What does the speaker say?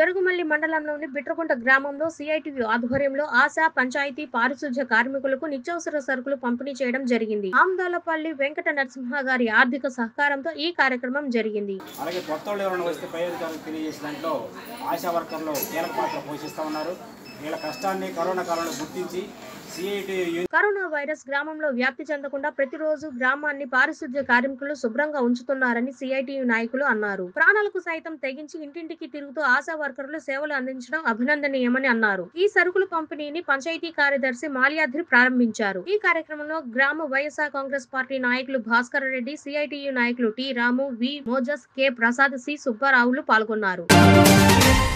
ఎరుగుమల్లి మండలంలోని బిట్రకుంట గ్రామంలో సిఐటియు ఆధ్వర్యంలో ఆశా పంచాయతీ పారిశుధ్య కార్మికులకు నిత్యావసర సరుకులు పంపిణీ చేయడం జరిగింది ఆమదాలపల్లి వెంకట నరసింహ గారి ఆర్థిక సహకారంతో ఈ కార్యక్రమం జరిగింది అలాగే కొత్త వాళ్ళు ఎవరైనా వస్తే పై అధికారులకు తెలియజేసిన దాంట్లో ఆశా వర్కర్లు కీలక పాత్ర పోషిస్తూ ఉన్నారు వీళ్ళ కష్టాన్ని కరోనా కాలంలో గుర్తించి సిఐటి కరోనా వైరస్ గ్రామంలో వ్యాప్తి చెందకుండా ప్రతిరోజు గ్రామాన్ని పారిశుధ్య కార్మికులు శుభ్రంగా ఉంచుతున్నారని సిఐటియు నాయకులు అన్నారు ప్రాణాలకు సైతం తెగించి ఇంటింటికి తిరుగుతూ ఆశా వర్కర్లు సేవలు అందించడం అభినందనీయమని అన్నారు ఈ సరుకుల పంపిణీని పంచాయతీ కార్యదర్శి మాల్యాద్రి ప్రారంభించారు ఈ కార్యక్రమంలో గ్రామ వైఎస్ఆర్ కాంగ్రెస్ పార్టీ నాయకులు భాస్కర్ రెడ్డి సిఐటియు నాయకులు T Ramu V Moses K Prasad C సుబ్బారావులు పాల్గొన్నారు